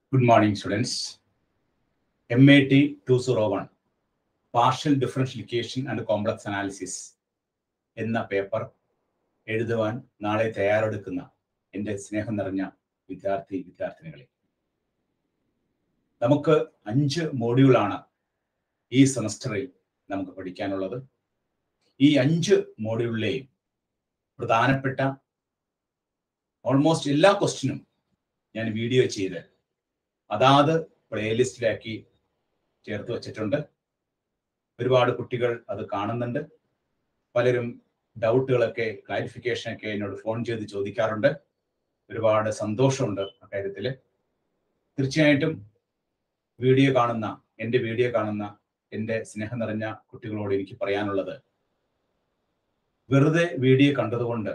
Good morning, students. MAT 201 partial differentiation and complex analysis എന്ന paper എഴുതുവാൻ നാളെ തയ്യാറെടുക്കുന്ന എൻ്റെ സ്നേഹം നിറഞ്ഞ വിദ്യാർത്ഥി വിദ്യാർത്ഥിനികളെ നമുക്ക് അഞ്ച് മോഡ്യൂളാണ് ഈ സെമസ്റ്ററിൽ നമുക്ക് പഠിക്കാനുള്ളത് ഈ അഞ്ച് മോഡ്യൂളിലെയും പ്രധാനപ്പെട്ട ഓൾമോസ്റ്റ് എല്ലാ ക്വസ്റ്റിനും ഞാൻ വീഡിയോ ചെയ്ത് അതാത് പ്ലേലിസ്റ്റിലാക്കി ചേർത്ത് വച്ചിട്ടുണ്ട് ഒരുപാട് കുട്ടികൾ അത് കാണുന്നുണ്ട് പലരും ഡൗട്ടുകളൊക്കെ ക്ലാരിഫിക്കേഷൻ ഒക്കെ എന്നോട് ഫോൺ ചെയ്ത് ചോദിക്കാറുണ്ട് ഒരുപാട് സന്തോഷമുണ്ട് അക്കാര്യത്തിൽ തീർച്ചയായിട്ടും വീഡിയോ കാണുന്ന എൻ്റെ വീഡിയോ കാണുന്ന എൻ്റെ സ്നേഹം നിറഞ്ഞ കുട്ടികളോട് എനിക്ക് പറയാനുള്ളത് വെറുതെ വീഡിയോ കണ്ടതുകൊണ്ട്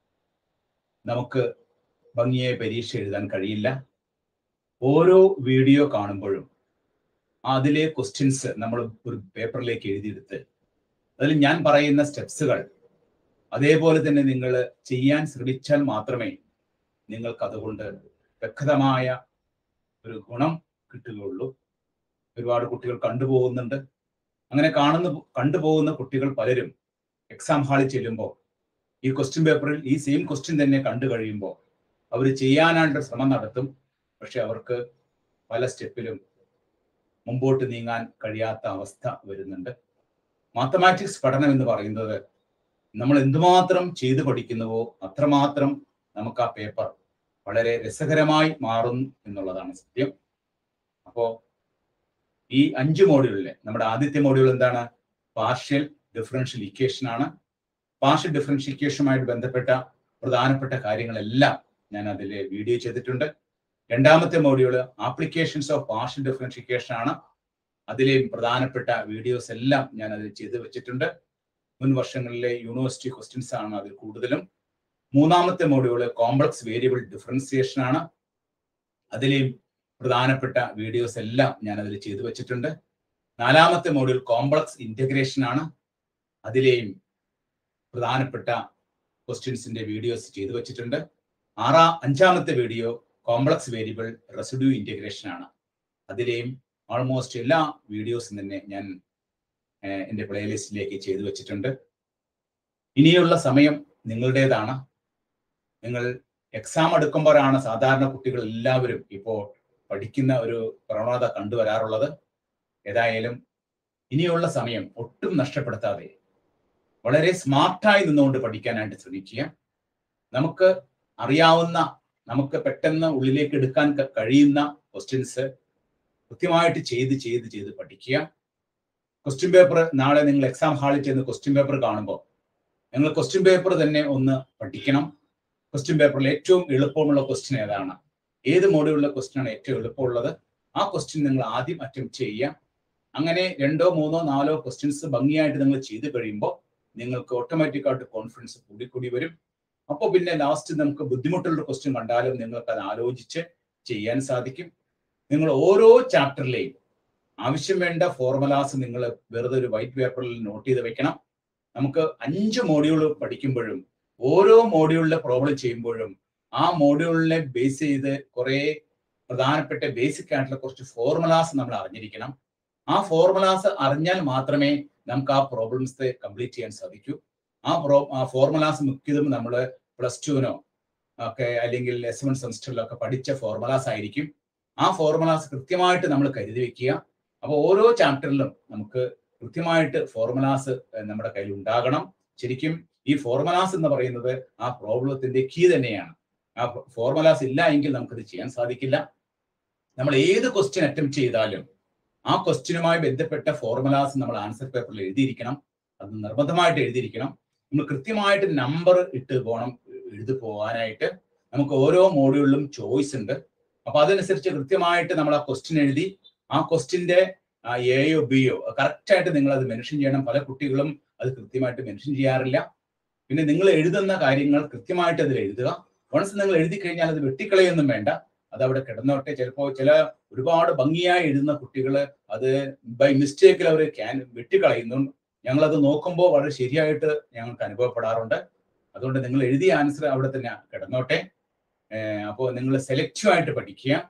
നമുക്ക് ഭംഗിയായി പരീക്ഷ എഴുതാൻ കഴിയില്ല ഓരോ വീഡിയോ കാണുമ്പോഴും അതിലെ ക്വസ്റ്റ്യൻസ് നമ്മൾ ഒരു പേപ്പറിലേക്ക് എഴുതിയെടുത്ത് അതിൽ ഞാൻ പറയുന്ന സ്റ്റെപ്സുകൾ അതേപോലെ തന്നെ നിങ്ങൾ ചെയ്യാൻ ശ്രമിച്ചാൽ മാത്രമേ നിങ്ങൾക്ക് അതുകൊണ്ട് വ്യക്തമായ ഒരു ഗുണം കിട്ടുകയുള്ളൂ ഒരുപാട് കുട്ടികൾ കണ്ടുപോകുന്നുണ്ട് അങ്ങനെ കാണുന്ന കണ്ടുപോകുന്ന കുട്ടികൾ പലരും എക്സാം ഹാളിൽ ചെല്ലുമ്പോൾ ഈ ക്വസ്റ്റ്യൻ പേപ്പറിൽ ഈ സെയിം ക്വസ്റ്റ്യൻ തന്നെ കണ്ടു കഴിയുമ്പോൾ അവർ ചെയ്യാനായിട്ട് ശ്രമം നടത്തും പക്ഷെ അവർക്ക് പല സ്റ്റെപ്പിലും മുമ്പോട്ട് നീങ്ങാൻ കഴിയാത്ത അവസ്ഥ വരുന്നുണ്ട് മാത്തമാറ്റിക്സ് പഠനം എന്ന് പറയുന്നത് നമ്മൾ എന്തുമാത്രം ചെയ്തു പഠിക്കുന്നുവോ അത്രമാത്രം നമുക്ക് ആ പേപ്പർ വളരെ രസകരമായി മാറും എന്നുള്ളതാണ് സത്യം അപ്പോ ഈ അഞ്ച് മോഡ്യൂളിലെ നമ്മുടെ ആദ്യത്തെ മോഡ്യൂൾ എന്താണ് പാർഷ്യൽ ഡിഫറൻഷ്യൽ ഇക്വേഷൻ ആണ് പാർഷ്യൽ ഡിഫറൻഷ്യൽ ഇക്വേഷനുമായിട്ട് ബന്ധപ്പെട്ട പ്രധാനപ്പെട്ട കാര്യങ്ങളെല്ലാം ഞാൻ അതിൽ വീഡിയോ ചെയ്തിട്ടുണ്ട് രണ്ടാമത്തെ module applications of partial differentiation ആണ് അതിലെയും പ്രധാനപ്പെട്ട വീഡിയോസ് എല്ലാം ഞാൻ അതിൽ ചെയ്തു വെച്ചിട്ടുണ്ട് മുൻ വർഷങ്ങളിലെ യൂണിവേഴ്സിറ്റി ക്വസ്റ്റ്യൻസ് ആണ് അതിൽ കൂടുതലും മൂന്നാമത്തെ മോഡ്യൂള് കോംപ്ലക്സ് വേരിയബിൾ ഡിഫറൻസിയേഷൻ ആണ് അതിലെയും പ്രധാനപ്പെട്ട വീഡിയോസ് എല്ലാം ഞാൻ അതിൽ ചെയ്തു വെച്ചിട്ടുണ്ട് നാലാമത്തെ മോഡ്യൂൾ കോംപ്ലക്സ് ഇന്റഗ്രേഷൻ ആണ് അതിലെയും പ്രധാനപ്പെട്ട ക്വസ്റ്റ്യൻസിന്റെ വീഡിയോസ് ചെയ്തു വെച്ചിട്ടുണ്ട് ആറാ അഞ്ചാമത്തെ video complex variable residue integration ആണ് അതിലെയും ഓൾമോസ്റ്റ് എല്ലാ വീഡിയോസും തന്നെ ഞാൻ എൻ്റെ പ്ലേലിസ്റ്റിലേക്ക് ചെയ്തു വെച്ചിട്ടുണ്ട് ഇനിയുള്ള സമയം നിങ്ങളുടേതാണ് നിങ്ങൾ എക്സാം എടുക്കുമ്പോഴാണ് സാധാരണ കുട്ടികൾ എല്ലാവരും ഇപ്പോൾ പഠിക്കുന്ന ഒരു പ്രവണത കണ്ടുവരാറുള്ളത് ഏതായാലും ഇനിയുള്ള സമയം ഒട്ടും നഷ്ടപ്പെടുത്താതെ വളരെ സ്മാർട്ടായി നിന്നുകൊണ്ട് പഠിക്കാനായിട്ട് ശ്രമിക്കുക നമുക്ക് അറിയാവുന്ന നമുക്ക് പെട്ടെന്ന് ഉള്ളിലേക്ക് എടുക്കാൻ കഴിയുന്ന ക്വസ്റ്റ്യൻസ് കൃത്യമായിട്ട് ചെയ്ത് ചെയ്ത് ചെയ്ത് പഠിക്കുക ക്വസ്റ്റ്യൻ പേപ്പർ നാളെ നിങ്ങൾ എക്സാം ഹാളിൽ ചെന്ന് ക്വസ്റ്റ്യൻ പേപ്പർ കാണുമ്പോൾ നിങ്ങൾ ക്വസ്റ്റ്യൻ പേപ്പർ തന്നെ ഒന്ന് പഠിക്കണം ക്വസ്റ്റ്യൻ പേപ്പറിൽ ഏറ്റവും എളുപ്പമുള്ള ക്വസ്റ്റ്യൻ ഏതാണ് ഏത് മോഡലുള്ള ക്വസ്റ്റ്യൻ ആണ് ഏറ്റവും എളുപ്പമുള്ളത് ആ ക്വസ്റ്റ്യൻ നിങ്ങൾ ആദ്യം അറ്റംപ്റ്റ് ചെയ്യുക അങ്ങനെ രണ്ടോ മൂന്നോ നാലോ ക്വസ്റ്റ്യൻസ് ഭംഗിയായിട്ട് നിങ്ങൾ ചെയ്ത് കഴിയുമ്പോൾ നിങ്ങൾക്ക് ഓട്ടോമാറ്റിക് ആയിട്ട് കോൺഫിഡൻസ് കൂടി കൂടി വരും അപ്പോൾ പിന്നെ ലാസ്റ്റ് നമുക്ക് ബുദ്ധിമുട്ടുള്ള ക്വസ്റ്റ്യൻ കണ്ടാലും നിങ്ങൾക്ക് അത് ആലോചിച്ച് ചെയ്യാൻ സാധിക്കും നിങ്ങൾ ഓരോ ചാപ്റ്ററിലെയും ആവശ്യം വേണ്ട ഫോർമുലാസ് നിങ്ങൾ വെറുതെ ഒരു വൈറ്റ് പേപ്പറിൽ നോട്ട് ചെയ്ത് വെക്കണം നമുക്ക് അഞ്ച് മോഡ്യൂൾ പഠിക്കുമ്പോഴും ഓരോ മോഡ്യൂളിലെ പ്രോബ്ലം ചെയ്യുമ്പോഴും ആ മോഡ്യൂളിനെ ബേസ് ചെയ്ത് കുറെ പ്രധാനപ്പെട്ട ബേസിക് ആയിട്ടുള്ള കുറച്ച് ഫോർമുലാസ് നമ്മൾ അറിഞ്ഞിരിക്കണം ആ ഫോർമുലാസ് അറിഞ്ഞാൽ മാത്രമേ നമുക്ക് ആ പ്രോബ്ലംസ് കംപ്ലീറ്റ് ചെയ്യാൻ സാധിക്കൂ ആ പ്രോ ആ ഫോർമുലാസ് മിക്കതും നമ്മൾ പ്ലസ് ടുവിനോ ഒക്കെ അല്ലെങ്കിൽ എസ് വൺ സെമസ്റ്ററിലൊക്കെ പഠിച്ച ഫോർമുലാസ് ആയിരിക്കും ആ ഫോർമുലാസ് കൃത്യമായിട്ട് നമ്മൾ കരുതി വെക്കുക അപ്പോൾ ഓരോ ചാപ്റ്ററിലും നമുക്ക് കൃത്യമായിട്ട് ഫോർമുലാസ് നമ്മുടെ കയ്യിൽ ഉണ്ടാകണം ശരിക്കും ഈ ഫോർമുലാസ് എന്ന് പറയുന്നത് ആ പ്രോബ്ലത്തിന്റെ കീ തന്നെയാണ് ആ ഫോർമുലാസ് ഇല്ല എങ്കിൽ നമുക്കത് ചെയ്യാൻ സാധിക്കില്ല നമ്മൾ ഏത് ക്വസ്റ്റ്യൻ അറ്റംപ്റ്റ് ചെയ്താലും ആ ക്വസ്റ്റ്യനുമായി ബന്ധപ്പെട്ട ഫോർമുലാസ് നമ്മൾ ആൻസർ പേപ്പറിൽ എഴുതിയിരിക്കണം അത് നിർബന്ധമായിട്ട് എഴുതിയിരിക്കണം നമ്മൾ കൃത്യമായിട്ട് നമ്പർ ഇട്ട് പോകണം എഴുതി പോകാനായിട്ട് നമുക്ക് ഓരോ മോഡ്യൂളിലും ചോയ്സ് ഉണ്ട് അപ്പൊ അതനുസരിച്ച് കൃത്യമായിട്ട് നമ്മൾ ആ ക്വസ്റ്റ്യൻ എഴുതി ആ ക്വസ്റ്റ്യന്റെ എയോ ബിയോ കറക്റ്റ് ആയിട്ട് നിങ്ങൾ അത് മെൻഷൻ ചെയ്യണം പല കുട്ടികളും അത് കൃത്യമായിട്ട് മെൻഷൻ ചെയ്യാറില്ല പിന്നെ നിങ്ങൾ എഴുതുന്ന കാര്യങ്ങൾ കൃത്യമായിട്ട് അതിൽ എഴുതുക വൺസ് നിങ്ങൾ എഴുതി കഴിഞ്ഞാൽ അത് വെട്ടിക്കളയൊന്നും വേണ്ട അത് അവിടെ കിടന്നോട്ടെ ചിലപ്പോൾ ചില ഒരുപാട് ഭംഗിയായി എഴുതുന്ന കുട്ടികൾ അത് ബൈ മിസ്റ്റേക്കിൽ അവർ ക്യാൻ വെട്ടിക്കളയുന്നു ഞങ്ങളത് നോക്കുമ്പോൾ വളരെ ശരിയായിട്ട് ഞങ്ങൾക്ക് അനുഭവപ്പെടാറുണ്ട് അതുകൊണ്ട് നിങ്ങൾ എഴുതിയ ആൻസർ അവിടെ തന്നെ കിടന്നോട്ടെ അപ്പോൾ നിങ്ങൾ സെലക്റ്റീവ് ആയിട്ട് പഠിക്കുക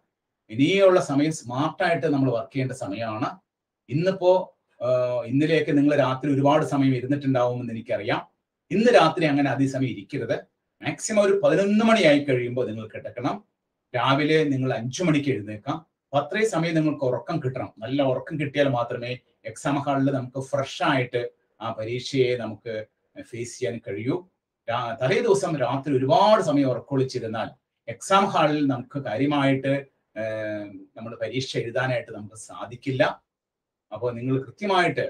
ഇനിയുള്ള സമയം സ്മാർട്ടായിട്ട് നമ്മൾ വർക്ക് ചെയ്യേണ്ട സമയമാണ് ഇന്നിപ്പോ ആഹ് ഇന്നലെയൊക്കെ നിങ്ങൾ രാത്രി ഒരുപാട് സമയം ഇരുന്നിട്ടുണ്ടാവുമെന്ന് എനിക്കറിയാം ഇന്ന് രാത്രി അങ്ങനെ അതിസമയം ഇരിക്കരുത് മാക്സിമം ഒരു പതിനൊന്ന് മണിയായി കഴിയുമ്പോൾ നിങ്ങൾ കിടക്കണം രാവിലെ നിങ്ങൾ അഞ്ചു മണിക്ക് എഴുന്നേക്കാം അപ്പൊ അത്രയും സമയം നിങ്ങൾക്ക് ഉറക്കം കിട്ടണം നല്ല ഉറക്കം കിട്ടിയാൽ മാത്രമേ എക്സാം ഹാളിൽ നമുക്ക് ഫ്രഷ് ആയിട്ട് ആ പരീക്ഷയെ നമുക്ക് ഫേസ് ചെയ്യാൻ കഴിയൂ രാ- തലേ ദിവസം രാത്രി ഒരുപാട് സമയം ഉറക്കൊളിച്ചിരുന്നാൽ എക്സാം ഹാളിൽ നമുക്ക് കാര്യമായിട്ട് നമ്മൾ പരീക്ഷ എഴുതാനായിട്ട് നമുക്ക് സാധിക്കില്ല അപ്പോൾ നിങ്ങൾ കൃത്യമായിട്ട്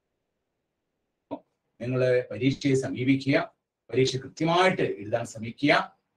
നിങ്ങൾ പരീക്ഷയെ സമീപിക്കുക പരീക്ഷ കൃത്യമായിട്ട് എഴുതാൻ ശ്രമിക്കുക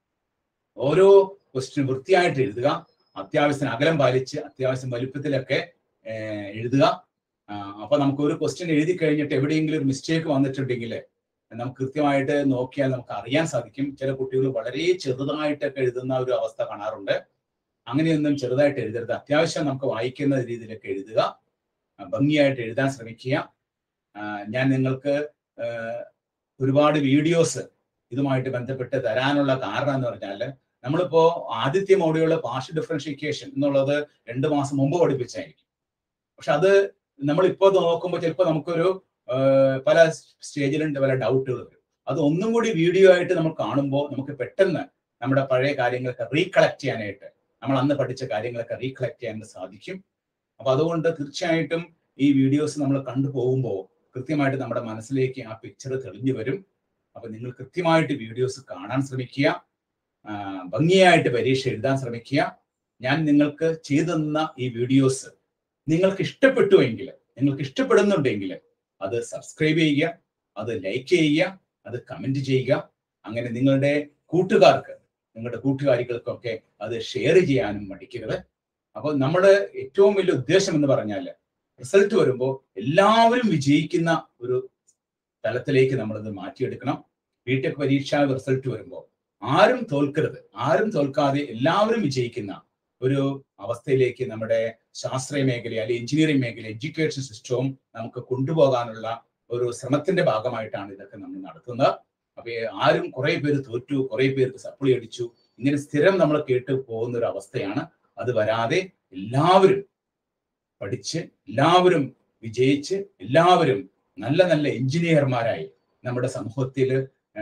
ഓരോ ക്വസ്റ്റ്യൻ വൃത്തിയായിട്ട് എഴുതുക അത്യാവശ്യത്തിന് അകലം പാലിച്ച് അത്യാവശ്യം വലുപ്പത്തിലൊക്കെ ഏർ എഴുതുക ആ, അപ്പൊ നമുക്ക് ഒരു ക്വസ്റ്റ്യൻ എഴുതി കഴിഞ്ഞിട്ട് എവിടെയെങ്കിലും ഒരു മിസ്റ്റേക്ക് വന്നിട്ടുണ്ടെങ്കിൽ നമുക്ക് കൃത്യമായിട്ട് നോക്കിയാൽ നമുക്ക് അറിയാൻ സാധിക്കും ചില കുട്ടികൾ വളരെ ചെറുതായിട്ടൊക്കെ എഴുതുന്ന ഒരു അവസ്ഥ കാണാറുണ്ട് അങ്ങനെയൊന്നും ചെറുതായിട്ട് എഴുതരുത് അത്യാവശ്യം നമുക്ക് വായിക്കുന്ന രീതിയിലൊക്കെ എഴുതുക ആ, ഭംഗിയായിട്ട് എഴുതാൻ ശ്രമിക്കുക ആ, ഞാൻ നിങ്ങൾക്ക് ആ, ഒരുപാട് വീഡിയോസ് ഇതുമായിട്ട് ബന്ധപ്പെട്ട് തരാനുള്ള കാരണം എന്ന് പറഞ്ഞാൽ നമ്മളിപ്പോ ആദ്യത്തെ മോഡ്യൂള് പാർഷ്യൽ ഡിഫറൻഷിയേഷൻ എന്നുള്ളത് രണ്ട് മാസം മുമ്പ് പഠിപ്പിച്ചായിരിക്കും പക്ഷെ അത് നമ്മളിപ്പോ നോക്കുമ്പോൾ ചിലപ്പോൾ നമുക്കൊരു ആ, പല സ്റ്റേജിലുണ്ട് പല ഡൗട്ടുകൾ വരും അത് ഒന്നും കൂടി വീഡിയോ ആയിട്ട് നമ്മൾ കാണുമ്പോൾ നമുക്ക് പെട്ടെന്ന് നമ്മുടെ പഴയ കാര്യങ്ങളൊക്കെ റീകളക്ട് ചെയ്യാനായിട്ട് നമ്മൾ അന്ന് പഠിച്ച കാര്യങ്ങളൊക്കെ റീകളക്ട് ചെയ്യാൻ സാധിക്കും അപ്പൊ അതുകൊണ്ട് തീർച്ചയായിട്ടും ഈ വീഡിയോസ് നമ്മൾ കണ്ടു പോകുമ്പോൾ കൃത്യമായിട്ട് നമ്മുടെ മനസ്സിലേക്ക് ആ പിക്ചർ തെളിഞ്ഞു വരും അപ്പൊ നിങ്ങൾ കൃത്യമായിട്ട് വീഡിയോസ് കാണാൻ ശ്രമിക്കുക ആ, ഭംഗിയായിട്ട് പരീക്ഷ എഴുതാൻ ശ്രമിക്കുക ഞാൻ നിങ്ങൾക്ക് ചെയ്തു തന്ന ഈ വീഡിയോസ് നിങ്ങൾക്ക് ഇഷ്ടപ്പെട്ടുവെങ്കിൽ നിങ്ങൾക്ക് ഇഷ്ടപ്പെടുന്നുണ്ടെങ്കിൽ അത് സബ്സ്ക്രൈബ് ചെയ്യുക അത് ലൈക്ക് ചെയ്യുക അത് കമന്റ് ചെയ്യുക അങ്ങനെ നിങ്ങളുടെ കൂട്ടുകാർക്ക് നിങ്ങളുടെ കൂട്ടുകാരികൾക്കൊക്കെ അത് ഷെയർ ചെയ്യാനും മടിക്കരുത് അപ്പോൾ നമ്മുടെ ഏറ്റവും വലിയ ഉദ്ദേശം എന്ന് പറഞ്ഞാൽ റിസൾട്ട് വരുമ്പോൾ എല്ലാവരും വിജയിക്കുന്ന ഒരു തലത്തിലേക്ക് നമ്മളത് മാറ്റിയെടുക്കണം ബിടെക് പരീക്ഷ റിസൾട്ട് വരുമ്പോൾ ആരും തോൽക്കരുത് ആരും തോൽക്കാതെ എല്ലാവരും വിജയിക്കുന്ന ഒരു അവസ്ഥയിലേക്ക് നമ്മുടെ ശാസ്ത്രീയ മേഖല അല്ലെങ്കിൽ എഞ്ചിനീയറിംഗ് മേഖല എഡ്യൂക്കേഷൻ സിസ്റ്റവും നമുക്ക് കൊണ്ടുപോകാനുള്ള ഒരു ശ്രമത്തിന്റെ ഭാഗമായിട്ടാണ് ഇതൊക്കെ നമ്മൾ നടത്തുന്നത് അപ്പൊ ആരും കുറെ പേര് തോറ്റു കുറെ പേർക്ക് സപ്ലി അടിച്ചു ഇങ്ങനെ സ്ഥിരം നമ്മൾ കേട്ട് പോകുന്ന ഒരു അവസ്ഥയാണ് അത് വരാതെ എല്ലാവരും പഠിച്ച് എല്ലാവരും വിജയിച്ച് എല്ലാവരും നല്ല നല്ല എഞ്ചിനീയർമാരായി നമ്മുടെ സമൂഹത്തിൽ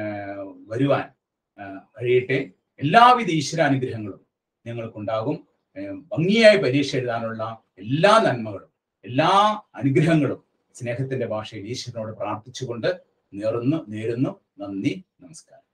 വരുവാൻ ആ, കഴിയട്ടെ എല്ലാവിധ ഈശ്വരാനുഗ്രഹങ്ങളും നിങ്ങൾക്കുണ്ടാകും ഏർ ഭംഗിയായി പരീക്ഷ എഴുതാനുള്ള എല്ലാ നന്മകളും എല്ലാ അനുഗ്രഹങ്ങളും സ്നേഹത്തിന്റെ ഭാഷയിൽ ഈശ്വരനോട് പ്രാർത്ഥിച്ചുകൊണ്ട് നേർന്നു നേരുന്നു നന്ദി നമസ്കാരം